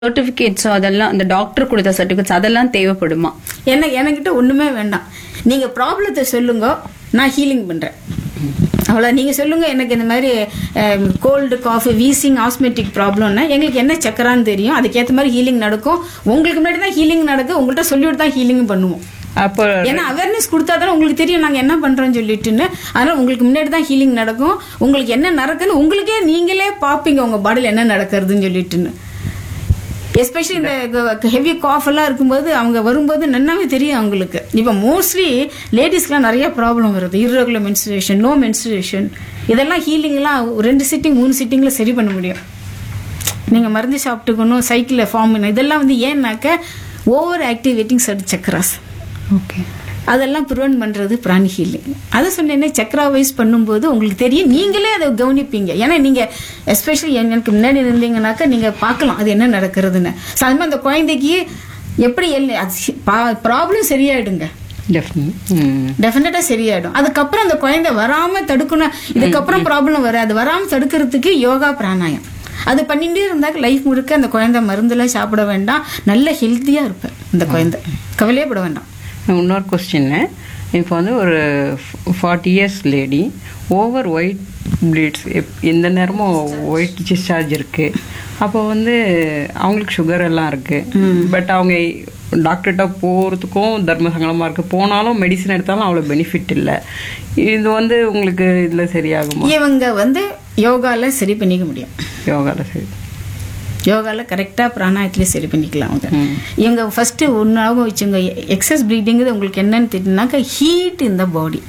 Certificates அதெல்லாம் அந்த doctor கொடுத்த சர்டிபிகேட்ஸ் அதெல்லாம் தேவைப்படுமா என்ன என்கிட்ட ஒண்ணுமே வேண்டாம் நீங்க ப்ராப்ளத்தை சொல்லுங்க நான் ஹீலிங் பண்றேன் அவ்வளோ நீங்க சொல்லுங்க எனக்கு இந்த மாதிரி கோல்டு காஃபி வீசிங் ஆஸ்மெட்டிக் ப்ராப்ளம்னா எங்களுக்கு என்ன சக்கரான்னு தெரியும் அதுக்கேற்ற மாதிரி ஹீலிங் நடக்கும் உங்களுக்கு முன்னாடி தான் ஹீலிங் நடக்கும் உங்கள்கிட்ட சொல்லிவிட்டு தான் ஹீலிங் பண்ணுவோம் அப்போ ஏன்னா அவேர்னஸ் கொடுத்தா தானே உங்களுக்கு தெரியும் நாங்க என்ன பண்றோம்னு சொல்லிட்டுன்னு அதனால உங்களுக்கு முன்னாடி தான் ஹீலிங் நடக்கும் உங்களுக்கு என்ன நடக்குன்னு உங்களுக்கே நீங்களே பாப்பீங்க உங்க பாடியில் என்ன நடக்கிறதுன்னு சொல்லிட்டுன்னு எஸ்பெஷலி இந்த ஹெவி காஃப் எல்லாம் இருக்கும்போது அவங்க வரும்போது நன்னாவே தெரியும் அவங்களுக்கு இப்போ மோஸ்ட்லி லேடிஸ்க்குலாம் நிறைய ப்ராப்ளம் வருது irregular menstruation நோ menstruation இதெல்லாம் ஹீலிங்லாம் ரெண்டு சிட்டிங் மூணு சிட்டிங்கில் சரி பண்ண முடியும் நீங்கள் மருந்து சாப்பிட்டுக்கணும் சைக்கிளில் ஃபார்ம் பண்ணணும் இதெல்லாம் வந்து ஏன்னாக்க over activating third chakras okay அதெல்லாம் ப்ரிவென்ட் பண்றது பிராணி ஹீலிங் அதை சொன்னேனே சக்ரா வைஸ் பண்ணும்போது உங்களுக்கு தெரியும் நீங்களே அதை கவனிப்பீங்க ஏன்னா நீங்க எஸ்பெஷலி எனக்கு முன்னாடி இருந்தீங்கன்னாக்கா நீங்க பார்க்கலாம் அது என்ன நடக்கிறதுன்னு ஸோ அது மாதிரி அந்த குழந்தைக்கு எப்படி ப்ராப்ளம் சரியாயிடுங்க டெஃபினட்டா சரியாயிடும் அதுக்கப்புறம் அந்த குழந்தை வராம தடுக்கணும் இதுக்கப்புறம் ப்ராப்ளம் வராது வராம தடுக்கிறதுக்கு யோகா பிராணாயம் அது பண்ணிட்டே இருந்தாக்க லைஃப் முழுக்க அந்த குழந்தை மருந்துலாம் சாப்பிட வேண்டாம் நல்ல ஹெல்த்தியா இருப்பேன் இந்த குழந்தை கவலையே பட வேண்டாம் இன்னொரு கொஸ்டின்னு இப்போ வந்து ஒரு forty years lady over white bleeds எந்த நேரமும் ஒயிட் டிஸ்சார்ஜ் இருக்கு அப்போ வந்து அவங்களுக்கு சுகர் எல்லாம் இருக்கு பட் அவங்க டாக்டர்கிட்ட போகிறதுக்கும் தர்ம சங்கடமாக இருக்கு போனாலும் மெடிசன் எடுத்தாலும் அவ்வளோ பெனிஃபிட் இல்லை இது வந்து உங்களுக்கு இதில் சரியாகுமா இவங்க வந்து யோகால சரி பண்ணிக்க முடியும் யோகாவில் சரி யோகால கரெக்டா பிராணாயத்திலே சரி பண்ணிக்கலாம் அவங்க இவங்க ஃபர்ஸ்ட் ஒன்னாகவும் வச்சுங்க எக்ஸஸ் ப்ளீடிங்கிறது உங்களுக்கு என்னன்னு தெரியுனாக்கா ஹீட் இந்த பாடி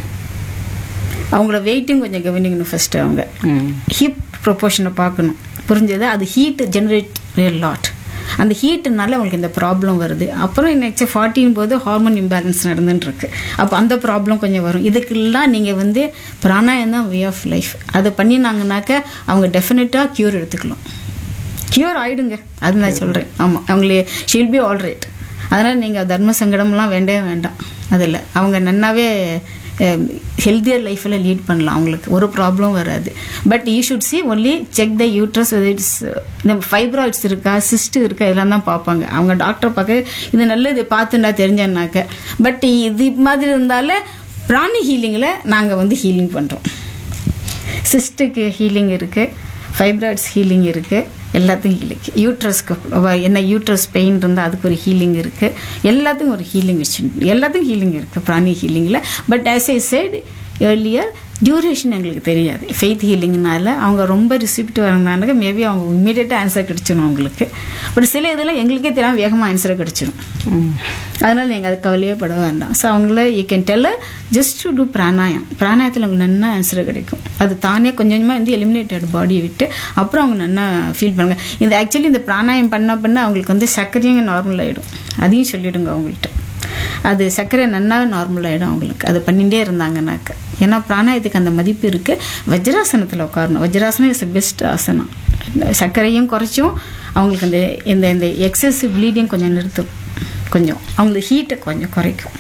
அவங்கள வெயிட்டும் கொஞ்சம் கவனிக்கணும் ஃபர்ஸ்ட் அவங்க ம் ஹிப் ப்ரொபோர்ஷனை பார்க்கணும் புரிஞ்சது அது ஹீட் ஜெனரேட் லாட் அந்த ஹீட்டுனால அவங்களுக்கு இந்த ப்ராப்ளம் வருது அப்புறம் நெக்ஸ்ட் ஃபார்ட்டின் போது ஹார்மோன் இம்பேலன்ஸ் நடந்துட்டு இருக்கு அப்போ அந்த ப்ராப்ளம் கொஞ்சம் வரும் இதுக்கெல்லாம் நீங்கள் வந்து பிராணாயம் தான் வே ஆஃப் லைஃப் அதை பண்ணினாங்கனாக்க அவங்க டெஃபினட்டாக க்யூர் எடுத்துக்கலாம் க்யூர் ஆயிடுங்க அது நான் சொல்கிறேன் ஆமாம் அவங்களே ஷீல் பி ஆல் ரைட் அதனால் நீங்கள் தர்ம சங்கடம்லாம் வேண்டவே வேண்டாம் அதில் அவங்க நன்னாவே ஹெல்த்தியர் லைஃப்பில் லீட் பண்ணலாம் அவங்களுக்கு ஒரு ப்ராப்ளம் வராது but you should see only check the uterus it's இந்த ஃபைப்ராய்ட்ஸ் இருக்கா சிஸ்ட் இருக்கா இதெல்லாம் தான் பார்ப்பாங்க அவங்க டாக்டர் பார்க்க இது நல்லது பார்த்துண்டா தெரிஞ்சேன்னாக்க பட் இது மாதிரி இருந்தாலே பிராணி ஹீலிங்கில் நாங்கள் வந்து ஹீலிங் பண்ணுறோம் சிஸ்டுக்கு ஹீலிங் இருக்குது ஃபைப்ராய்ட்ஸ் ஹீலிங் இருக்குது எல்லாத்துக்கும் ஹீலிங் யூட்ரஸ்க்கு என்ன யூட்ரஸ் பெயின் இருந்தால் அதுக்கு ஒரு ஹீலிங் இருக்குது எல்லாத்துக்கும் ஒரு ஹீலிங் வச்சு எல்லாத்துக்கும் ஹீலிங் இருக்குது பிராணி ஹீலிங்கில் but as I said earlier duration எங்களுக்கு தெரியாது ஃபெய்த் ஹீலிங்னால அவங்க ரொம்ப ரிசிப்ட் வரனால மேபி அவங்க இமீடியட்டாக ஆன்சர் கிடைச்சிடும் அவங்களுக்கு பட் சில இதில் எங்களுக்கே தெரியாமல் வேகமாக ஆன்சர் கிடைச்சிடும் அதனால் நீங்கள் அது கவலையே பட வேண்டாம் ஸோ அவங்கள you can tell just to do pranayam பிராணாயத்தில் உங்களுக்கு நல்லா ஆன்சர் கிடைக்கும் அது தானே கொஞ்சம் கொஞ்சமாக வந்து எலிமினேட்டட் பாடியை விட்டு அப்புறம் அவங்க நல்லா ஃபீல் பண்ணுங்க இந்த ஆக்சுவலி இந்த பிராணாயம் பண்ண பண்ண அவங்களுக்கு வந்து சர்க்கரையும் நார்மல் ஆகிடும் அதையும் சொல்லிடுங்க அவங்கள்ட்ட அது சர்க்கரை நன்னா நார்மல் ஆகிடும் அவங்களுக்கு அது பண்ணிகிட்டே இருந்தாங்கனாக்க ஏன்னா பிராணாயத்துக்கு அந்த மதிப்பு இருக்குது வஜ்ராசனத்தில் உட்காரணும் வஜ்ராசனம் இஸ் பெஸ்ட் ஆசனம் சர்க்கரையும் குறைச்சும் அவங்களுக்கு அந்த இந்த இந்த எக்ஸசிவ் ப்ளீடிங் கொஞ்சம் நிறுத்தும் கொஞ்சம் அவங்களுக்கு ஹீட்டை கொஞ்சம் குறைக்கும்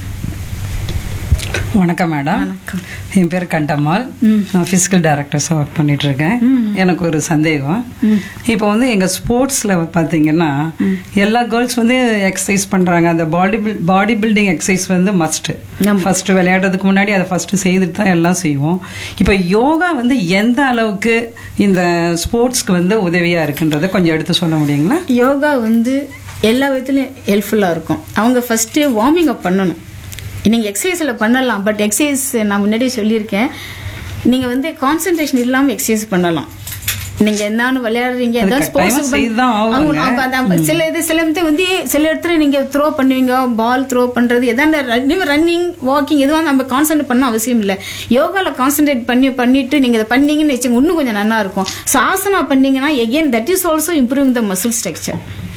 வணக்கம் மேடம் வணக்கம். என் பேர் கண்டம்மாள் நான் ஃபிசிக்கல் டைரக்டர்ஸாக ஒர்க் பண்ணிட்டு இருக்கேன் எனக்கு ஒரு சந்தேகம் இப்போ வந்து எங்க ஸ்போர்ட்ஸ்ல பார்த்தீங்கன்னா எல்லா கேர்ள்ஸ் வந்து எக்ஸசைஸ் பண்றாங்க அந்த பாடி பாடி பில்டிங் எக்ஸசைஸ் வந்து மஸ்ட் ஆமா. ஃபர்ஸ்ட் விளையாடுறதுக்கு முன்னாடி அதை ஃபர்ஸ்ட் செய்துட்டு தான் எல்லாம் செய்வோம் இப்போ யோகா வந்து எந்த அளவுக்கு இந்த ஸ்போர்ட்ஸ்க்கு வந்து உதவியா இருக்குன்றதை கொஞ்சம் எடுத்து சொல்ல முடியுங்களா யோகா வந்து எல்லா விதத்துலையும் ஹெல்ப்ஃபுல்லாக இருக்கும் அவங்க ஃபஸ்ட்டு வார்மிங் அப் பண்ணணும் நீங்கள் எக்ஸசைஸில் பண்ணலாம் பட் எக்ஸசைஸ் நான் முன்னாடியே சொல்லியிருக்கேன் நீங்கள் வந்து கான்சென்ட்ரேஷன் இல்லாமல் எக்ஸசைஸ் பண்ணலாம் நீங்க என்னன்னு விளையாடுறீங்க அது ஏதாவது கட்டாயமா sports செய்துதான் ஆகணுங்க. அவங்க- அவங்க அந்த- சில இது சில இது வந்து சில இடத்துல நீங்க த்ரோ பண்ணுவீங்க பால் த்ரோ பண்றது எதாவது ரன்னிங் வாக்கிங் எதுவும் நம்ம கான்சென்ட்ரேட் பண்ண அவசியம் இல்லை யோகால கான்சென்ட்ரேட் பண்ணி பண்ணிட்டு நீங்க இதை பண்ணீங்கன்னு வச்சுங்க இன்னும் கொஞ்சம் நல்லா இருக்கும் ஸோ ஆசனா பண்ணீங்கன்னா again that is also improving the muscle structure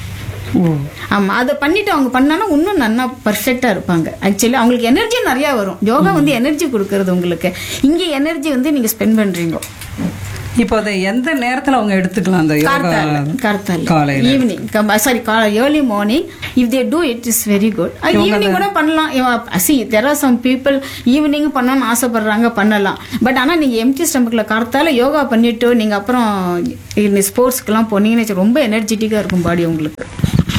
ஆமா அதை பண்ணிட்டு அவங்க பண்ணானா இன்னும் நல்லா பர்ஃபெக்டா இருப்பாங்க ஆக்சுவலி அவங்களுக்கு எனர்ஜி நிறைய வரும் யோகா வந்து எனர்ஜி கொடுக்கறது உங்களுக்கு இங்க எனர்ஜி வந்து நீங்க ஸ்பெண்ட் பண்றீங்க இப்போ அதை எந்த நேரத்துல அவங்க எடுத்துக்கலாம் அந்த யோகா கார்த்தால கார்த்தால காலையில evening sorry early morning if they do it is very good evening கூட பண்ணலாம் see there are some people evening பண்ணணும்னு ஆசைப்படுறாங்க பண்ணலாம் பட் ஆனா நீங்க எம்டி ஸ்டமக்ல கார்த்தால யோகா பண்ணிட்டு நீங்க அப்புறம் ஸ்போர்ட்ஸ்க்குலாம் போனீங்கன்னு வச்சு ரொம்ப எனர்ஜெட்டிக்கா இருக்கும் பாடி உங்களுக்கு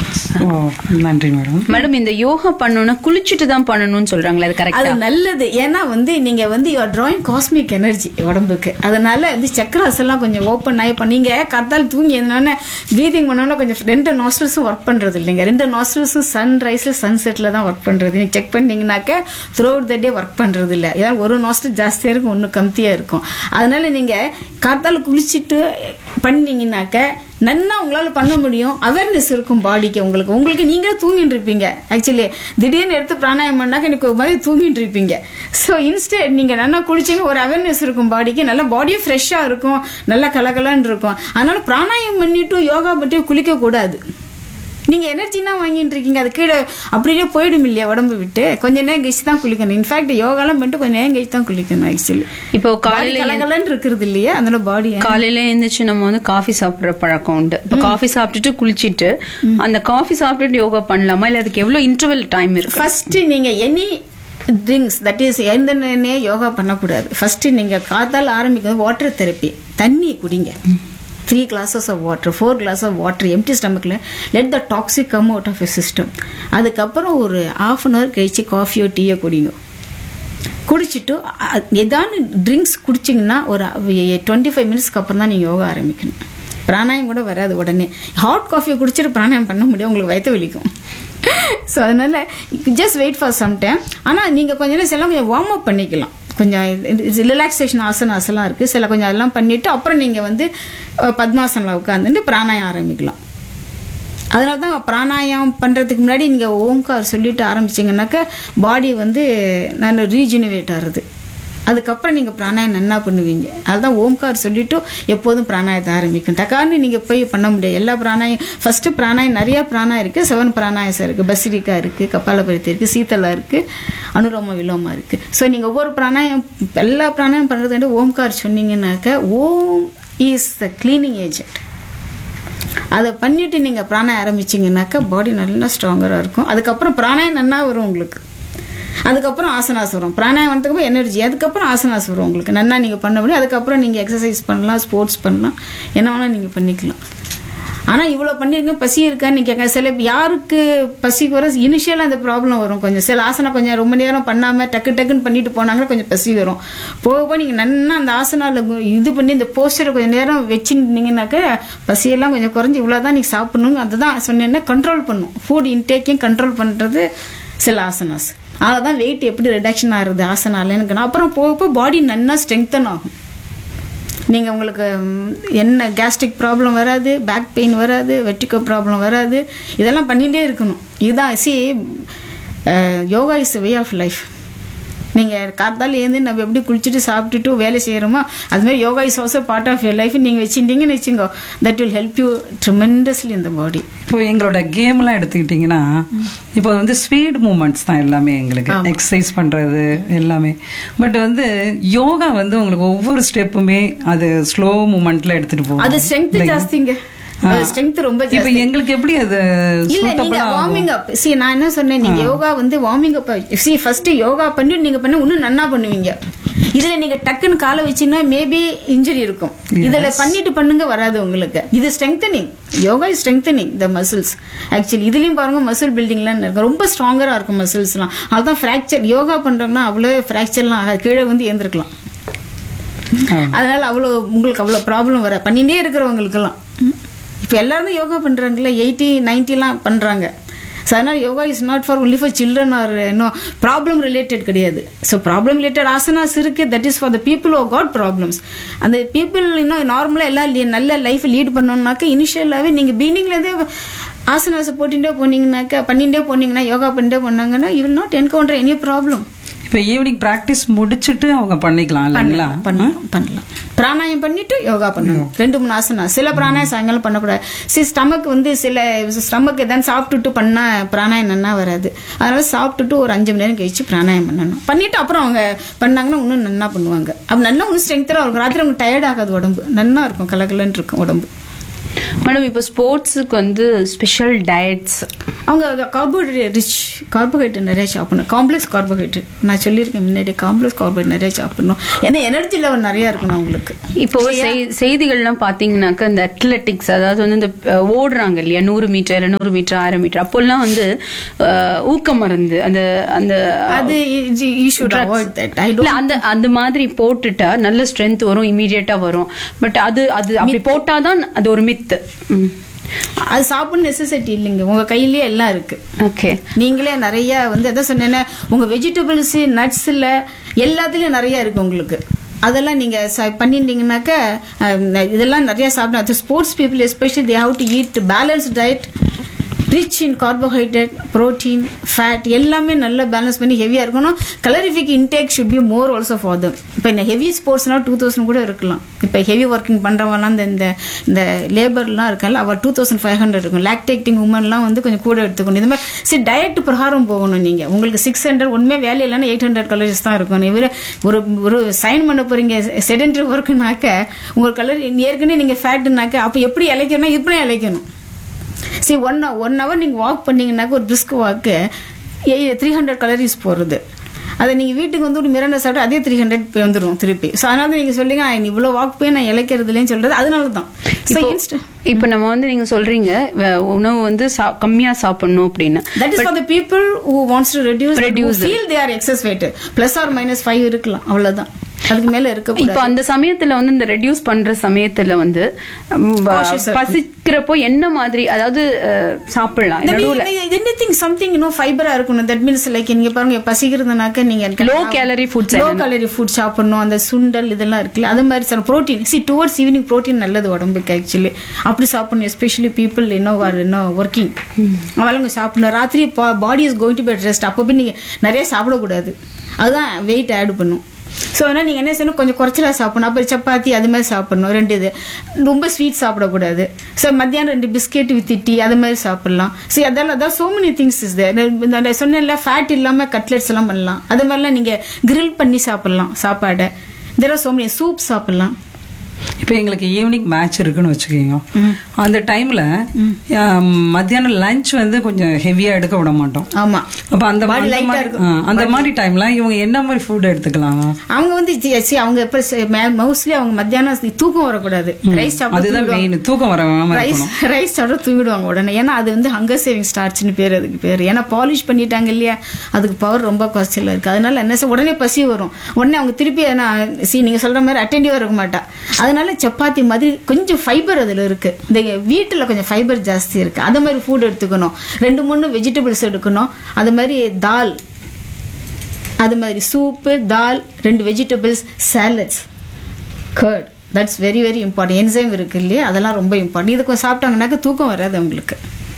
ஓ நன்றி மேடம் மேடம் இந்த யோகா பண்ணணும்னா குளிச்சுட்டு தான் பண்ணணும்னு சொல்றாங்களே அது அது கரெக்டா நல்லது ஏன்னா வந்து நீங்க வந்து யுவர் drawing காஸ்மிக் எனர்ஜி உடம்புக்கு அதனால வந்து சக்கராஸ் எல்லாம் கொஞ்சம் ஓப்பன் ஆகி இப்போ நீங்க கத்தால் தூங்கி எதுனால ப்ரீதிங் பண்ணோம்னா கொஞ்சம் ரெண்டு நாஸ்ட்ரல்ஸும் ஒர்க் பண்றது இல்லைங்க ரெண்டு நாஸ்ட்ரல்ஸும் சன் ரைஸ்ல சன் செட்ல தான் ஒர்க் பண்றது நீங்க செக் பண்ணீங்கன்னாக்க throughout the day work பண்றது இல்ல ஏதாவது ஒரு நாஸ்டல் ஜாஸ்தியா இருக்கும் ஒன்று கம்மியா இருக்கும் அதனால நீங்க காத்தால குளிச்சுட்டு பண்ணீங்கன்னாக்க நன்னா உங்களால பண்ண முடியும் அவேர்னஸ் இருக்கும் பாடிக்கு உங்களுக்கு உங்களுக்கு நீங்களே தூங்கிட்டு இருப்பீங்க ஆக்சுவலி திடீர்னு எடுத்து பிராணாயம் பண்ணாக்க எனக்கு ஒரு மாதிரி தூங்கிட்டு இருப்பீங்க ஸோ இன்ஸ்டெட் நீங்க நல்லா குளிச்சீங்க ஒரு அவேர்னஸ் இருக்கும் பாடிக்கு நல்லா பாடியும் ஃப்ரெஷ்ஷா இருக்கும் நல்லா கலகலன்னு இருக்கும் அதனால பிராணாயம் பண்ணிட்டு யோகா பற்றி குளிக்க கூடாது நீங்க எனர்ஜினா வாங்கிட்டு இருக்கீங்க அது கீழே அப்படியே போயிடும் இல்லையா உடம்பு விட்டு கொஞ்ச நேரம் கழிச்சு தான் குளிக்கணும் இன்ஃபேக்ட் யோகாலாம் பண்ணிட்டு கொஞ்ச நேரம் கழிச்சு தான் குளிக்கணும் ஆக்சுவலி இப்போ பாடி காலையில கலகலன்னு இருக்கிறது இல்லையா அதனால பாடி காலையில எழுந்திரிச்சு நம்ம வந்து காஃபி சாப்பிடுற பழக்கம் உண்டு இப்போ காஃபி சாப்பிட்டுட்டு குளிச்சிட்டு அந்த காஃபி சாப்பிட்டுட்டு யோகா பண்ணலாமா இல்ல அதுக்கு எவ்வளவு இன்டர்வல் டைம் இருக்கு ஃபர்ஸ்ட் நீங்க எனி ட்ரிங்க்ஸ் தட் இஸ் எந்த நேரமே யோகா பண்ணக்கூடாது ஃபர்ஸ்ட் நீங்க காத்தால் ஆரம்பிக்கிறது வாட்டர் தெரப்பி தண்ணி குடிங்க three glasses of water four glass of water empty ஸ்டமக்கில் let the toxic come out of a system அதுக்கப்புறம் ஒரு ஆஃப் அன் ஹவர் கழிச்சு காஃபியோ டீயோ குடிங்க குடிச்சிட்டு அ- ஏதான ட்ரிங்க்ஸ் குடிச்சிங்கன்னா ஒரு டுவெண்ட்டி ஃபைவ் மினிட்ஸ்க்கு அப்புறம் தான் நீங்கள் யோகா ஆரம்பிக்கணும் பிராணாயம் கூட வராது உடனே ஹாட் காஃபியை குடிச்சிட்டு பிராணாயம் பண்ண முடியும் உங்களுக்கு வயிற்று வலிக்கும் ஸோ அதனால just wait for some time ஆனால் நீங்கள் கொஞ்ச நேரம் எல்லாம் கொஞ்சம் வார்ம் அப் பண்ணிக்கலாம் கொஞ்சம் ரிலாக்ஸேஷன் ஆசனாஸ் எல்லாம் இருக்குது சில கொஞ்சம் அதெல்லாம் பண்ணிவிட்டு அப்புறம் நீங்கள் வந்து அஹ், பத்மாசனில் உட்காந்துட்டு பிராணாயம் ஆரம்பிக்கலாம் அதனால தான் பிராணாயாமம் பண்ணுறதுக்கு முன்னாடி நீங்கள் ஓம்கார் சொல்லிட்டு ஆரம்பிச்சிங்கனாக்கா பாடி வந்து நல்ல ரீஜெனரேட் ஆகுது அதுக்கப்புறம் நீங்கள் பிராணாயம் நன்னா பண்ணுவீங்க அதுதான் ஓம்கார் சொல்லிட்டு எப்போதும் பிராணாயத்தை ஆரம்பிக்கும் டக்கான்னு நீங்கள் போய் பண்ண முடியாது எல்லா பிராணாயம் ஃபஸ்ட்டு பிராணாயம் நிறைய பிராணாயம் இருக்குது செவன் பிராணாயசம் இருக்குது பசிரிக்கா இருக்குது கபாலபரித்தி இருக்குது சீத்தலா இருக்குது அனுரோம விலோமா இருக்குது ஸோ நீங்கள் ஒவ்வொரு பிராணாயம் எல்லா பிராணாயம் பண்ணுறது வந்து ஓம்கார் சொன்னீங்கன்னாக்க Om is the cleaning agent அதை பண்ணிட்டு நீங்க பிராணாயம் ஆரம்பிச்சீங்கன்னாக்கா பாடி நல்லா ஸ்ட்ராங்கரா இருக்கும் அதுக்கப்புறம் பிராணாயம் நன்னா வரும் உங்களுக்கு அதுக்கப்புறம் ஆசனாஸ் வரும் பிராணாயம் வந்ததுக்கு எனர்ஜி அதுக்கப்புறம் ஆசனாஸ் வரும் உங்களுக்கு நன்னா நீங்க பண்ண முடியும் அதுக்கப்புறம் நீங்க எக்ஸசைஸ் பண்ணலாம் ஸ்போர்ட்ஸ் பண்ணலாம் என்ன வேணா நீங்க பண்ணிக்கலாம் ஆனா இவ்வளவு பண்ணிருங்க பசி இருக்கான்னு நீங்க கேட்க சில யாருக்கு பசிக்கு வர இனிஷியலா அந்த ப்ராப்ளம் வரும் கொஞ்சம் சில ஆசனம் கொஞ்சம் ரொம்ப நேரம் பண்ணாம டக்கு டக்குன்னு பண்ணிட்டு போனாங்கன்னா கொஞ்சம் பசி வரும் போக போக நீங்க நன்னா அந்த ஆசனால கு- இது பண்ணி இந்த போஸ்டரை கொஞ்சம் நேரம் வச்சுருந்தீங்கன்னாக்க பசியெல்லாம் கொஞ்சம் குறைஞ்சி இவ்வளவுதான் நீங்க சாப்பிடணும் அதுதான் சொன்னேன்னா கண்ட்ரோல் பண்ணும் ஃபுட் இன்டேக்கையும் கண்ட்ரோல் பண்றது சில ஆசனாஸ் அதான் வெயிட் எப்படி ரிடக்ஷன் ஆகுது ஆசனாலன்னு அப்புறம் போக போக பாடி நன்னா ஸ்ட்ரெங்தன் ஆகும் நீங்கள் உங்களுக்கு ம், என்ன கேஸ்ட்ரிக் ப்ராப்ளம் வராது பேக் பெயின் வராது வெட்டிக்கோ ப்ராப்ளம் வராது இதெல்லாம் பண்ணிகிட்டே இருக்கணும் இதுதான் see yoga is way of life நீங்கள் காத்தால ஏந்து நம்ம எப்படி குளிச்சுட்டு சாப்பிட்டுட்டு வேலை செய்கிறோமோ அதுமாதிரி yoga is also part of your life நீங்கள் வச்சுட்டீங்கன்னு வச்சுக்கோ that will help you tremendously இந்த பாடி இப்போ எங்களோட கேம்லாம் எடுத்துக்கிட்டிங்கன்னா இப்போ வந்து ஸ்பீட் மூமெண்ட்ஸ் தான் எல்லாமே எங்களுக்கு எக்ஸசைஸ் பண்றது எல்லாமே பட் வந்து யோகா வந்து உங்களுக்கு ஒவ்வொரு ஸ்டெப்புமே அது ஸ்லோ மூமெண்ட்ல எடுத்துட்டு போகும் அது ஸ்ட்ரென்த் ஜாஸ்திங்க ஸ்ட்ரென்த் ரொம்ப இப்போ ஜாஸ்தி எங்களுக்கு எப்படி அது இல்ல நீங்க suitable-ஆ ஆகும்? வார்மிங் அப் சி நான் என்ன சொன்னேன் நீங்க யோகா வந்து warming up see first yoga பண்ணிட்டு நீங்க பண்ண இன்னும் நன்னா பண்ணுவீங்க இதுல நீங்க டக்குன்னு காலை வச்சீங்கன்னா மேபி இன்ஜுரி இருக்கும் இதுல பண்ணிட்டு பண்ணுங்க வராது உங்களுக்கு இது strengthening yoga is strengthening the muscles actually இதுலயும் பாருங்க மசில் பில்டிங்லாம் இருக்கு ரொம்ப ஸ்ட்ராங்கரா இருக்கும் மசில்ஸ்லாம் அதுதான் ஃப்ராக்சர் யோகா பண்றோம்னா அவ்வளோ ஃப்ராக்சர்லாம் ஆகாது. கீழே வந்து ஏந்திருக்கலாம் அதனால அவ்வளோ உங்களுக்கு அவ்வளோ ப்ராப்ளம் வர பண்ணிட்டே இருக்கிறவங்களுக்கெல்லாம் இப்போ எல்லாருமே யோகா பண்ணுறாங்கல்ல எயிட்டி நைன்ட்டிலாம் பண்ணுறாங்க ஸோ அதனால் yoga is not for only for children or இன்னும் ப்ராப்ளம் ரிலேட்டட் கிடையாது ஸோ ப்ராப்ளம் ரிலேட்டட் ஆசனாஸ் இருக்கு that is for the people who got problems அந்த பீப்புள் இன்னும் நார்மலாக எல்லாம் li- நல்ல லைஃப் லீட் பண்ணணும்னாக்க இனிஷியலாகவே நீங்கள் பீனிங்லேருந்தே ஆசனாஸை போட்டுட்டே போனீங்கன்னாக்கா பண்ணிட்டே போனீங்கன்னா யோகா பண்ணிட்டே போனாங்கன்னா you will not encounter any problem இப்போ ஈவினிங் ப்ராக்டிஸ் முடிச்சுட்டு அவங்க பண்ணிக்கலாம் இல்லைங்களா பண்ணலாம் பண்ணலாம் பிராணாயம் பண்ணிட்டு யோகா பண்ணணும் ரெண்டு மூணு ஆசனா சில பிராணாயம் சாயங்காலம் பண்ணக்கூடாது சி ஸ்டமக் வந்து சில ஸ்டமக் எதாவது சாப்பிட்டுட்டு பண்ணா பிராணாயம் நன்னா வராது அதனால சாப்பிட்டுட்டு ஒரு அஞ்சு மணி நேரம் கழிச்சு பிராணாயம் பண்ணணும் பண்ணிட்டு அப்புறம் அவங்க பண்ணாங்கன்னா இன்னும் நன்னா பண்ணுவாங்க அப்ப நல்லா இன்னும் ஸ்ட்ரென்த்தராக இருக்கும் ராத்திரி அவங்க டயர்ட் ஆகாது உடம்பு நன்னா இருக்கும் கலகலன்னு இருக்கும் உடம்பு மேடம் இப்போ ஸ்போர்ட்ஸுக்கு வந்து ஸ்பெஷல் டயட்ஸ் அவங்க கார்போஹைட்ரேட் ரிச் கார்போஹைட்ரேட் நிறைய சாப்பிடணும் காம்ப்ளெக்ஸ் கார்போஹைட்ரேட் நான் சொல்லியிருக்கேன் முன்னாடி காம்ப்ளெக்ஸ் கார்போஹைட்ரேட் நிறைய சாப்பிடணும் ஏன்னா எனர்ஜி லெவல் நிறைய இருக்கணும் அவங்களுக்கு இப்போ செய்- செய்திகள்லாம் பாத்தீங்கன்னாக்க இந்த அத்லெட்டிக்ஸ் அதாவது வந்து இந்த அஹ், ஓடுறாங்க இல்லையா நூறு மீட்டர் இருநூறு மீட்டர் ஆயிரம் மீட்டர் அப்போல்லாம் வந்து அஹ், ஊக்க மருந்து அந்த அந்த அது you should avoid that I இல்ல அந்த அந்த மாதிரி போட்டுட்டா நல்ல ஸ்ட்ரென்த் வரும் இமீடியட்டா வரும் பட் அது அது அப்படி போட்டாதான் அது ஒரு மித்து அது சாப்பிடணும் நெசசிட்டி இல்லைங்க உங்க கையிலேயே எல்லாம் இருக்கு ஓகே நீங்களே நிறைய வந்து எதை சொன்னேன்னா உங்க வெஜிடபிள்ஸ் நட்ஸ்ல எல்லாத்துலயும் நிறைய இருக்கு உங்களுக்கு அதெல்லாம் நீங்க ச- பண்ணிட்டீங்கன்னாக்க அஹ், இதெல்லாம் நிறைய சாப்பிடணும் அது sports people especially they have to eat balance diet rich in carbohydrate protein fat எல்லாமே நல்லா பேலன்ஸ் பண்ணி ஹெவியாக இருக்கணும் calorific intake should be more also for them இப்போ இந்த ஹெவி ஸ்போர்ட்ஸ்னால் டூ தௌசண்ட் கூட இருக்கலாம் இப்போ ஹெவி ஒர்க்கிங் பண்ணுறவங்கலாம் இந்த இந்த இந்த லேபர்லாம் இருக்கல அவள் டூ தௌசண்ட் ஃபைவ் ஹண்ட்ரட் இருக்கும் லாக்டேக்டிங் உமன்லாம் வந்து கொஞ்சம் கூட எடுத்துக்கணும் இந்த மாதிரி சரி டயட் பிரகாரம் போகணும் நீங்கள் உங்களுக்கு சிக்ஸ் ஹண்ட்ரட் ஒன்றுமே வேலை இல்லைன்னா எயிட் ஹண்ட்ரட் கலரிஸ் தான் இருக்கும் இவர் ஒரு ஒரு சைன் பண்ண போறீங்க செடென்ட்ரி ஒர்க்குனாக்க உங்களுக்கு கலர் ஏற்கனவே நீங்கள் ஃபேட்டுனாக்க அப்போ எப்படி இழைக்கணும்னா இப்படி இழைக்கணும் சரி ஒன் ஒன் ஹவர் நீங்கள் வாக் பண்ணீங்கன்னாக்க ஒரு பிரிஸ்க் வாக்கு த்ரீ ஹண்ட்ரட் கலரிஸ் போகிறது அதை நீங்கள் வீட்டுக்கு வந்து ஒரு மிரண்டை சாப்பிட்டு அதே த்ரீ ஹண்ட்ரட் வந்துடும் திருப்பி ஸோ அதனால நீங்கள் சொல்லுங்க "நான் இவ்வளோ வாக் போய் நான் இழைக்கிறது இல்லைன்னு சொல்றது அதனால தான் ஸோ இன்ஸ்ட் இப்போ நம்ம வந்து நீங்க சொல்றீங்க வ- உணவு வந்து சா- கம்மியா சாப்பிடணும் அப்படின்னு that is for the people who wants to reduce Reduce. Feel they are excess weight plus or minus five இருக்கலாம் அவ்வளவுதான் அதுக்கு மேல இருக்க இப்போ அந்த சமயத்துல வந்து இந்த ரெடியூஸ் பண்ற சமயத்துல வந்து ம், வ- Cautious ஆ பசிக்கிறப்போ என்ன மாதிரி அதாவது அஹ், சாப்பிடலாம் நடுவுல எனிதிங் சம்திங் இன்னும் ஃபைபரா இருக்கணும் தட் மீன்ஸ் லைக் நீங்க பாருங்க பசிக்கிறதுனாக்க நீங்க Low calorie foods low calorie food சாப்பிடணும் அந்த சுண்டல் இதெல்லாம் இருக்குல்ல அது மாதிரி sir protein see towards evening protein நல்லது உடம்புக்கு ஆக்சுவலி அப்படி சாப்பிடணும் எஸ்பெஷலி பீப்புள் இன்னும் ஆர் இன்னும் ஒர்க்கிங் அவளுங்க சாப்பிடணும் ராத்திரி body is going to bed rest அப்போ போய் நீங்க நிறைய சாப்பிடக்கூடாது அதுதான் வெயிட் ஆட் பண்ணும் ஸோ அதனால் நீங்கள் என்ன செய்யணும் கொஞ்சம் குறைச்சலா சாப்பிடணும் அப்புறம் சப்பாத்தி அது மாதிரி சாப்பிடணும் ரெண்டு இது ரொம்ப ஸ்வீட் சாப்பிடக்கூடாது ஸோ மத்தியானம் ரெண்டு பிஸ்கெட் வித் டீ அது மாதிரி சாப்பிடலாம் ஸோ அதெல்லாம் அதான் சோ மெனி திங்ஸ் இஸ் இந்த சொன்னேன்ல ஃபேட் இல்லாமல் கட்லெட்ஸ் எல்லாம் பண்ணலாம் அது மாதிரிலாம் நீங்கள் grill பண்ணி சாப்பிடலாம் சாப்பாடை there are so many soup சாப்பிடலாம் இப்போ எங்களுக்கு ஈவினிங் மேட்ச் இருக்குன்னு வச்சுக்கோங்க அந்த டைம்ல மத்தியானம் லஞ்ச் வந்து கொஞ்சம் ஹெவியா எடுக்க விட மாட்டோம் ஆமா அப்ப அந்த Body அந்த light ஆ மாதிரி- இருக்கும். ஆ, அந்த மாதிரி டைம்ல இவங்க என்ன மாதிரி ஃபுட் எடுத்துக்கலாம் அவங்க வந்து சி- சி, அவங்க எப்ப மோஸ்ட்லி அவங்க மத்தியானம் தூக்கம் வரக்கூடாது ரைஸ் அதுதான் மெயின் தூக்கம் வராம ரைஸ் இருக்கணும் ரைஸ் சாப்பிட தூங்கிடுவாங்க உடனே ஏன்னா அது வந்து ஹங்கர் சேவிங் ஸ்டார்ச்னு பேர் அதுக்கு பேர் ஏன்னா பாலிஷ் பண்ணிட்டாங்க இல்லையா அதுக்கு பவர் ரொம்ப குறைச்சல இருக்கு அதனால என்ன செய்ய- உடனே பசி வரும் உடனே அவங்க திருப்பி நான் சி நீங்க சொல்ற மாதிரி அட்டென்டிவா இருக்க மாட்டா அதனால சப்பாத்தி மாதிரி கொஞ்சம் ஃபைபர் அதுல இருக்கு இந்த வீட்டுல கொஞ்சம் ஃபைபர் ஜாஸ்தி இருக்கு அந்த மாதிரி ஃபுட் எடுத்துக்கணும் ரெண்டு மூணு வெஜிடபிள்ஸ் எடுக்கணும் அது மாதிரி தால் அது மாதிரி சூப்பு தால் ரெண்டு vegetables salads curd that's very very important enzyme இருக்கு இல்லையா அதெல்லாம் ரொம்ப இம்பார்ட்டன்ட் இது கொஞ்சம் சாப்பிட்டாங்கன்னாக்க தூக்கம் வராது அவங்களுக்கு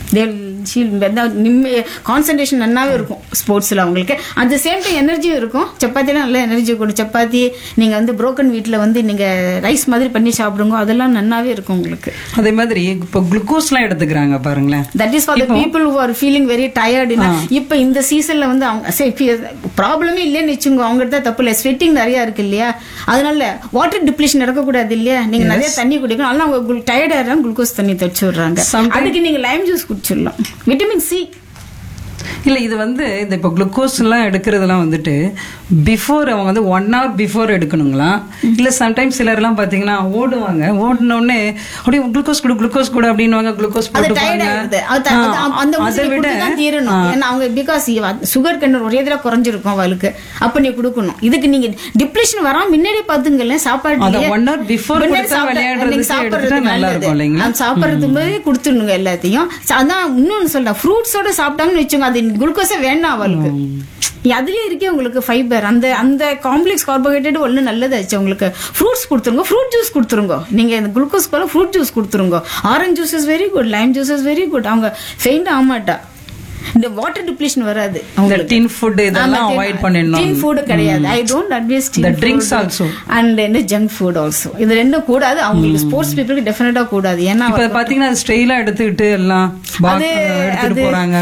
கான்சன்ட்ரேஷன் நல்லாவே இருக்கும் ஸ்போர்ட்ஸில் அவங்களுக்கு அட் த சேம் டைம் எனர்ஜியும் இருக்கும் சப்பாத்திலாம் நல்ல எனர்ஜி கொடுக்கும் சப்பாத்தி நீங்கள் வந்து புரோக்கன் வீட்டில் வந்து நீங்கள் ரைஸ் மாதிரி பண்ணி சாப்பிடுங்க அதெல்லாம் நல்லாவே இருக்கும் உங்களுக்கு அதே மாதிரி இப்போ குளுக்கோஸ்லாம் எடுத்துக்கிறாங்க பாருங்களேன் that is for the people who are feeling very tired இப்போ இந்த சீசன்ல வந்து அவங்க ப்ராப்ளமே இல்லைன்னு வச்சுங்க அவங்ககிட்ட தான் தப்பு இல்லை ஸ்வெட்டிங் நிறைய இருக்கு இல்லையா அதனால வாட்டர் டிப்ளேஷன் நடக்கக்கூடாது இல்லையா நீங்க நிறைய தண்ணி குடிக்கணும் அதனால அவங்க டயர்டா இருந்தாங்க குளுக்கோஸ் தண்ணி தச்சு விடுறாங்க Sometimes- அதுக்கு நீங்க லைம் ஜூஸ் குடிச்சிடலாம் விட்டமின் சி இல்ல இது வந்து இந்த இப்போ குளுக்கோஸ் எல்லாம் எடுக்கிறதுலாம் வந்துட்டு பிஃபோர் அவங்க வந்து ஒன் ஹவர் பிஃபோர் எடுக்கணுங்களா இல்ல சம்டைம்ஸ் சிலர் எல்லாம் பாத்தீங்கன்னா ஓடுவாங்க ஓடின உடனே அப்படியே குளுக்கோஸ் கொடு குளுக்கோஸ் கொடு அப்படின்னுவாங்க குளுக்கோஸ் அது போட்டு டயர்ட் ஆகுது அது த- அது அ- அந்த அதை ஊசி விட தான் தீரணும் ஏன்னா அவங்க பிகாஸ் சுகர் கண்ணு ஒரே தடவை குறைஞ்சிருக்கும் அவளுக்கு அப்ப நீ கொடுக்கணும் இதுக்கு நீங்க டிப்ரெஷன் வராம முன்னாடியே பாத்துங்களேன் சாப்பாடு அத one hour before கொடுத்தா விளையாடுறதுக்கு எடுத்துட்டா நல்லா இருக்கும் இல்லைங்களா? சாப்பிடுறதுக்கு போதே கொடுத்துடணுங்க எல்லாத்தையும் ச- அதான் இன்னொன்னு சொல்ல ஃப்ரூட்ஸோட சாப்பிட்டாங்கன்னு வச்சுங்க அது குளுக்கோஸே வேண்டாம் அவளுக்கு அதுலயே இருக்கே உங்களுக்கு ஃபைபர் அந்த அந்த காம்ப்ளெக்ஸ் கார்போஹைட்ரேட் ஒண்ணு நல்லதாச்சு உங்களுக்கு ஃப்ரூட்ஸ் கொடுத்துருங்க ஃப்ரூட் ஜூஸ் கொடுத்துருங்க நீங்க இந்த குளுக்கோஸ் போல ஃப்ரூட் ஜூஸ் கொடுத்துருங்க orange juice is very good lime juice is very good அவங்க ஃபெயிண்ட் ஆக மாட்டா இந்த வாட்டர் டிப்ளேஷன் வராது இந்த tin food இதெல்லாம் avoid பண்ணிடணும். டின் ஃபுட் கிடையாது I don't advise The drinks also. And என்ன ஜங்க் ஃபுட் ஆல்சோ இது ரெண்டும் கூடாது அவங்களுக்கு ஸ்போர்ட்ஸ் பீப்புளுக்கு டெஃபினட்டா கூடாது ஏன்னா இப்ப பாத்தீங்கன்னா ஸ்டைலா எடுத்துக்கிட்டு எல்லாம் box, அது எடுத்துட்டு அது- போறாங்க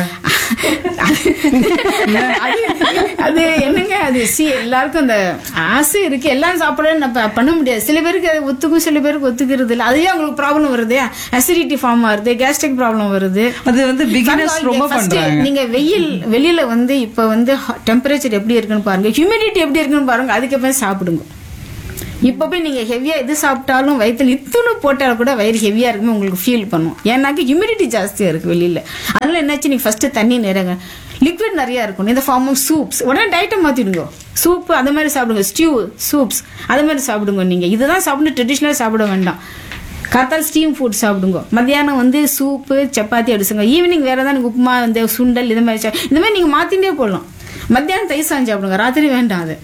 அது- அது என்னங்க அது சி எல்லாருக்கும் அந்த ஆசை இருக்கு எல்லாரும் சாப்பிட நம்ம பண்ண முடியாது சில பேருக்கு அது ஒத்துக்கும் சில பேருக்கு ஒத்துக்கிறது இல்ல அதுவே அவங்களுக்கு ப்ராப்ளம் வருது அசிடிட்டி ஃபார்ம் ஆகுது கேஸ்ட்ரிக் ப்ராப்ளம் வருது அது வந்து பிகினர்ஸ் First ரொம்ப first பண்றாங்க நீங்க வெயில் வெளியில வந்து இப்ப வந்து டெம்பரேச்சர் எப்படி இருக்குன்னு பாருங்க ஹியூமிடிட்டி எப்படி இருக்குன்னு பாருங்க அதுக்கப்புறம் சாப்பிடுங்க இப்ப போய் நீங்க ஹெவியா எது சாப்பிட்டாலும் வயித்துல இத்துணு போட்டாலும் கூட வயிறு ஹெவியா இருக்குன்னு உங்களுக்கு ஃபீல் பண்ணும் ஏன்னாக்க ஹியூமிடிட்டி ஜாஸ்தியா இருக்கு வெளியில அதனால என்னாச்சு நீங்க ஃபர்ஸ்ட் தண்ணி நிறைய லிக்விட் நிறைய இருக்கும் இந்த ஃபார்ம் ஆஃப் சூப்ஸ் உடனே டயட்டை மாத்திடுங்க சூப் அந்த மாதிரி சாப்பிடுங்க ஸ்டியூ சூப்ஸ் அது மாதிரி சாப்பிடுங்க நீங்க இதுதான் சாப்பிட்டு ட்ரெடிஷ்னலாக சாப்பிட வேண்டாம் காத்தால் ஸ்டீம் ஃபுட் சாப்பிடுங்க மத்தியானம் வந்து சூப்பு சப்பாத்தி அடிச்சுங்க ஈவினிங் வேற ஏதாவது உப்புமா இந்த சுண்டல் இது மாதிரி சா- இந்த மாதிரி நீங்க மாத்திட்டே போடலாம் மத்தியானம் தயிர் சாஞ்சு சாப்பிடுங்க ராத்திரி வேண்டாம் அது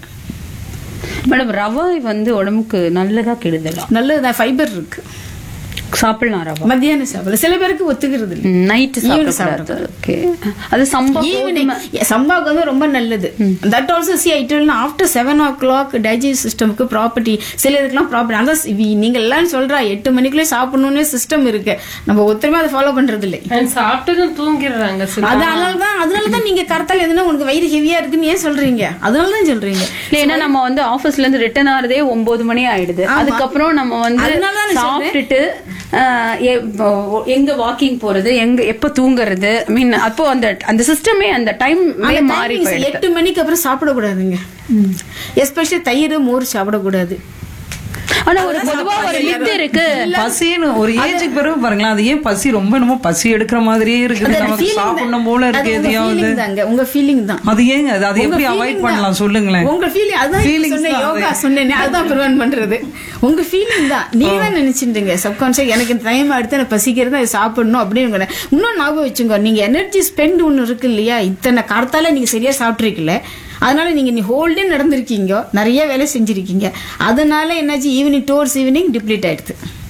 மேடம் ரவை வந்து உடம்புக்கு நல்லதா கெடுதலா நல்லதுதான் ஃபைபர் இருக்கு சாப்பிடலாம் ரவை மத்தியானம் சாப்பிடலாம் சில பேருக்கு ஒத்துக்கிறது இல்லை நைட்டு Evening சாப்பிடக்கூடாது ஓகே அது சம்பா ஈவினிங் சம்பாவுக்கு வந்து ரொம்ப நல்லது that also see I tell after seven o'clock digest சிஸ்டம்க்கு ப்ராப்பர்ட்டி சில இதுக்கெல்லாம் ப்ராப்பர்ட்டி அதான் வி- நீங்க எல்லாம் சொல்றா எட்டு மணிக்குள்ளே சாப்பிடணும்னு சிஸ்டம் இருக்கு நம்ம ஒருத்தருமே அதை ஃபாலோ பண்றது இல்லை And சாப்பிட்டதும் தூங்கிடுறாங்க சில அதனால தான் அதனால தான் நீங்க கரெக்டாக எதுனா உங்களுக்கு வயிறு ஹெவியா இருக்குன்னு ஏன் சொல்றீங்க அதனால தான் சொல்றீங்க இல்ல ஏன்னா நம்ம வந்து ஆபீஸ்ல இருந்து ரிட்டர்ன் ஆறதே ஒன்பது மணி ஆயிடுது அதுக்கப்புறம் நம்ம வந்து அதனால தான் நான் சாப்பிட்டுட்டு ஆஹ், எ- ஓ- எங்க வாக்கிங் போறது எங்க எப்ப தூங்குறது மீன் அப்போ அந்த அந்த சிஸ்டமே அந்த டைம் அந்த மாறி timings போயிடுது எட்டு மணிக்கு அப்புறம் சாப்பிடக்கூடாதுங்க எஸ்பெஷலி தயிர் மோர் சாப்பிடக்கூடாது ஆனா ஒரு பொதுவா ஒரு மித்து இருக்கு பசின்னு ஒரு ஏஜுக்கு பிறகு பாருங்களேன் அது ஏன் பசி ரொம்ப என்னமோ பசி எடுக்கிற மாதிரியே இருக்குது அது நமக்கு feeling தான். சாப்பிடணும் போல அது இருக்கு உங்க எதையாவது feeling தாங்க, உங்க ஃபீலிங் தான் அது ஏங்க அது அது உங்க எப்படி feeling அவாய்ட் தான். பண்ணலாம் சொல்லுங்களேன் உங்க ஃபீலிங் அதான் இப்ப Feelings சொன்னேன் தான் யோகா அது. சொன்னேனே அதுதான் ப்ரிவென்ட் பண்றது உங்க ஃபீலிங் தான் நீங்க தான் நினைச்சிட்டீங்க சப்கான்ஷியஸ் எனக்கு இந்த டைம் அடுத்து எனக்கு பசிக்கிறது அது சாப்பிடணும் அப்படின்னு இன்னும் ஞாபகம் வச்சுங்க நீங்க எனர்ஜி ஸ்பெண்ட் ஒன்னு இருக்கு இல்லையா இத்தனை காலத்தால நீங்க சரியா சாப்பிட்ருக்கல அதனால நீங்க நீ ஹோல்டே நடந்திருக்கீங்க நிறைய வேலை செஞ்சிருக்கீங்க அதனால என்னாச்சு ஈவினிங் டோர்ஸ் ஈவினிங் டிப்ளீட் ஆயிடுது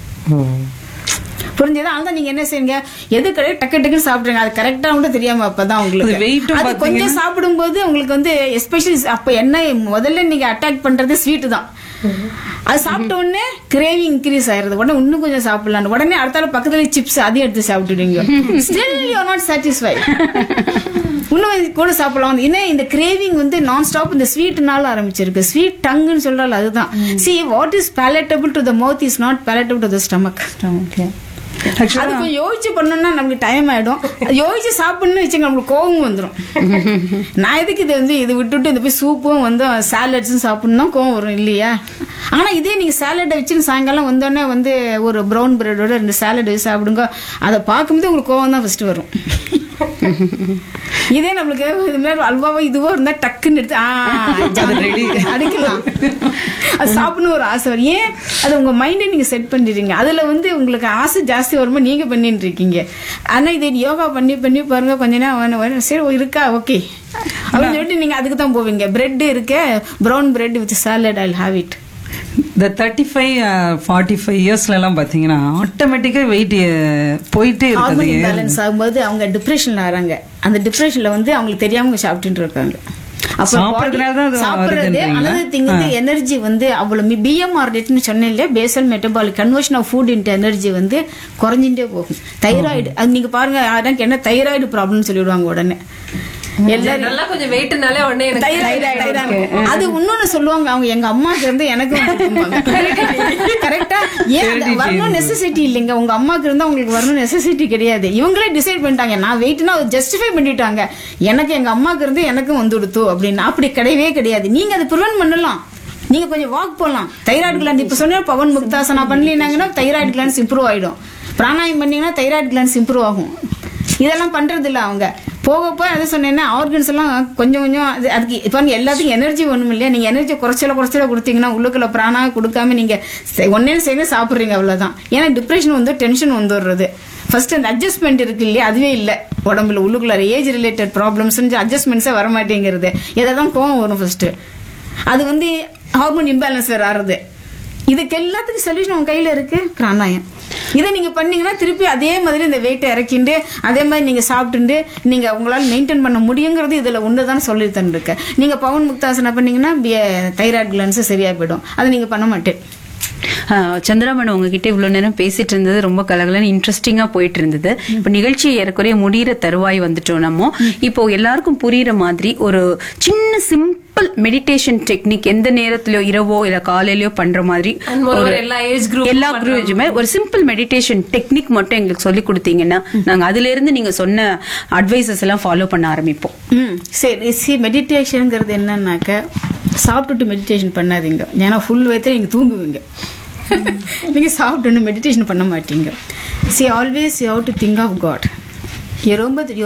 புரிஞ்சதா அதான் நீங்க என்ன செய்யுங்க எது கிடையாது டக்கு டக்குன்னு சாப்பிடுங்க அது கரெக்டா கூட தெரியாம அப்பதான் அது உங்களுக்கு weight உம் அது கொஞ்சம் பாத்தீங்கன்னா- சாப்பிடும்போது உங்களுக்கு வந்து எஸ்பெஷலி அப்ப என்ன முதல்ல நீங்க அட்டாக் பண்றது ஸ்வீட் தான் அது சாப்பிட்ட உடனே கிரேவி இன்க்ரீஸ் ஆயிருது உடனே இன்னும் கொஞ்சம் சாப்பிடலாம் உடனே அடுத்தால பக்கத்துல சிப்ஸ் அதையும் எடுத்து சாப்பிட்டுடுவீங்க still you are not satisfy இன்னும் இது கூட சாப்பிடலாம் ஏன்னா இந்த கிரேவிங் வந்து நான் ஸ்டாப் இந்த ஸ்வீட்னால ஆரம்பிச்சிருக்கு ஸ்வீட் டங்குன்னு சொல்றாள் அதுதான் see what is palatable to the mouth is not palatable to the stomach அது கொஞ்சம் யோசிச்சு பண்ணணும்னா நமக்கு டைம் ஆயிடும் அது யோசிச்சு சாப்பிடணும்னு வச்சுங்க நம்மளுக்கு கோவம் வந்துடும் நான் எதுக்கு இது வந்து இது விட்டுட்டு இந்த போய் சூப்பும் வந்து சாலட்ஸும் சாப்பிடணும் கோவம் வரும் இல்லையா ஆனா இதே நீங்க சாலட்டை வச்சுன்னு சாயங்காலம் வந்தோடனே வந்து ஒரு ப்ரௌன் பிரெட்டோட ரெண்டு சாலட் வச்சு சாப்பிடுங்க அதை பார்க்கும்போது உங்களுக்கு கோவம் தான் ஃபர்ஸ்ட் வரும் இதே நம்மளுக்கு இது மாதிரி அல்வாவோ இதுவோ இருந்தா டக்குன்னு எடுத்து ஆ, ready. அடிக்கலாம் அது சாப்பிடணும் ஒரு ஆசை வரும் ஏன் அது உங்க மைண்டை நீங்க செட் பண்ணிடுறீங்க அதுல வந்து உங்களுக்கு ஆசை ஜாஸ்தி வருமா நீங்க பண்ணிட்டு இருக்கீங்க ஆனா இதை யோகா பண்ணி பண்ணி பாருங்க கொஞ்ச நேரம் வேணும், வேணும். சரி ஓ, இருக்கா ஓகே அப்படின்னு சொல்லிட்டு நீங்க அதுக்கு தான் போவீங்க பிரெட் இருக்கு brown bread with salad I have it இந்த தேர்ட்டி ஃபைவ் ஃபார்ட்டி ஃபைவ் இயர்ஸ்ல எல்லாம் பாத்தீங்கன்னா ஆட்டோமேட்டிக்கா வெயிட் போயிட்டே ஹார்மோன் இருக்குது இம்பேலன்ஸ் ஆகும்போது அவங்க டிப்ரெஷன்ல ஆறாங்க அந்த டிப்ரெஷன்ல வந்து அவங்களுக்கு தெரியாம சாப்பிட்டுட்டு இருக்காங்க அப்ப சாப்பிடுறதுனால தான் அது body- சாப்பிடுறது வருதுன்றீங்களா? அனதர் திங் வந்து எனர்ஜி வந்து அவ்வளவு பிஎம்ஆர் ரேட்னு சொன்னேன் இல்லையா basal metabolic conversion of food into energy வந்து குறைஞ்சிட்டே போகும் தைராய்டு அது நீங்க பாருங்க யாருக்கு என்ன தைராய்டு ப்ராப்ளம்னு சொல்லிடுவாங்க உடனே எல்லாரும் நல்லா கொஞ்சம் வெயிட்னாலே உடனே எனக்கு தைராய்டு தைராய்டு அது இன்னொன்னு சொல்லுவாங்க அவங்க எங்க அம்மாக்கு இருந்து எனக்கு கரெக்டா ஏன் அது வரணும் நெசசிட்டி இல்லைங்க உங்க அம்மாக்கு இருந்தா உங்களுக்கு வரணும் நெசசிட்டி கிடையாது இவங்களே டிசைட் பண்ணிட்டாங்க நான் வெயிட்னா ஜஸ்டிஃபை பண்ணிட்டாங்க எனக்கு எங்க அம்மாக்கு இருந்து எனக்கும் வந்து கொடுத்து அப்படின்னு அப்படி கிடையவே கிடையாது நீங்க அதை ப்ரிவென்ட் பண்ணலாம் நீங்க கொஞ்சம் வாக் போகலாம் தைராய்டு கிளாண்ட் இப்ப சொன்னா பவன் முக்தாசனா பண்ணலினாங்கன்னா தைராய்டு கிளாண்ட்ஸ் இம்ப்ரூவ் ஆயிடும் பிராணாயம் பண்ணீங்கன்னா தைராய்டு கிளாண்ட்ஸ் இம்ப்ரூவ் ஆகும் இதெல்லாம் பண்றது இல்ல அவங்க போக போக அதை சொன்னேன்னா ஆர்கன்ஸ் எல்லாம் கொஞ்சம் கொஞ்சம் அது அதுக்கு இப்போ எல்லாத்துக்கும் எனர்ஜி ஒண்ணும் இல்லையா நீங்க எனர்ஜி குறைச்சல குறைச்சல கொடுத்தீங்கன்னா உள்ளுக்குள்ள பிராணா கொடுக்காம நீங்க செ- ஒண்ணே சேர்ந்து சாப்பிடுறீங்க அவ்வளவுதான் ஏன்னா டிப்ரெஷன் வந்து டென்ஷன் வந்துடுறது ஃபர்ஸ்ட் அந்த அட்ஜஸ்ட்மெண்ட் இருக்கு இல்லையா அதுவே இல்ல உடம்புல உள்ளுக்குள்ள ஏஜ் ரிலேட்டட் ப்ராப்ளம்ஸ் அட்ஜஸ்ட்மெண்ட்ஸே வர மாட்டேங்கிறது எதை தான் கோவம் வரும் ஃபர்ஸ்ட் அது வந்து ஹார்மோன் இம்பேலன்ஸ் வேற ஆறுது இதுக்கு எல்லாத்துக்கும் சொல்யூஷன் உங்க கையில இருக்கு பிராணாயம் இதை நீங்க பண்ணீங்கன்னா திருப்பி அதே மாதிரி இந்த வெயிட்டை இறக்கிண்டு அதே மாதிரி நீங்க சாப்பிட்டுண்டு நீங்க உங்களால மெயின்டைன் பண்ண முடியுங்கிறது இதுல ஒண்ணுதான் சொல்லி தந்துருக்கேன் நீங்க பவன் முக்தாசனா பண்ணீங்கன்னா தைராய்டு கிளான்ஸ் சரியா போயிடும் அதை நீங்க பண்ண மாட்டேன் ஆஹ் சந்திராமன் உங்ககிட்ட இவ்வளவு நேரம் பேசிட்டு இருந்தது ரொம்ப கலகலன்னு இன்ட்ரெஸ்டிங்கா போயிட்டு இருந்தது இப்ப நிகழ்ச்சி ஏறக்குறைய முடிகிற தருவாய் வந்துட்டோம் நம்ம இப்போ எல்லாருக்கும் புரியுற மாதிரி ஒரு சின்ன சிம்பிள் மெடிடேஷன் டெக்னிக் எந்த நேரத்திலயோ இரவோ இல்ல காலையிலயோ பண்ற மாதிரி And moreover, எல்லா age group எல்லா குரூப்புமே ஒரு சிம்பிள் மெடிடேஷன் டெக்னிக் மட்டும் எங்களுக்கு சொல்லி கொடுத்தீங்கன்னா நாங்க அதுல இருந்து நீங்க சொன்ன அட்வைசஸ் எல்லாம் ஃபாலோ பண்ண ஆரம்பிப்போம் ம் சரி சி மெடிடேஷனுங்கிறது என்னன்னாக்க சாப்பிட்டுட்டு மெடிடேஷன் பண்ணாதீங்க ஏன்னா ஃபுல் வயத்துல நீங்கள் தூங்குவீங்க நீங்கள் சாப்பிட்டு மெடிடேஷன் பண்ண மாட்டீங்க see always you have to think of God ரொம்ப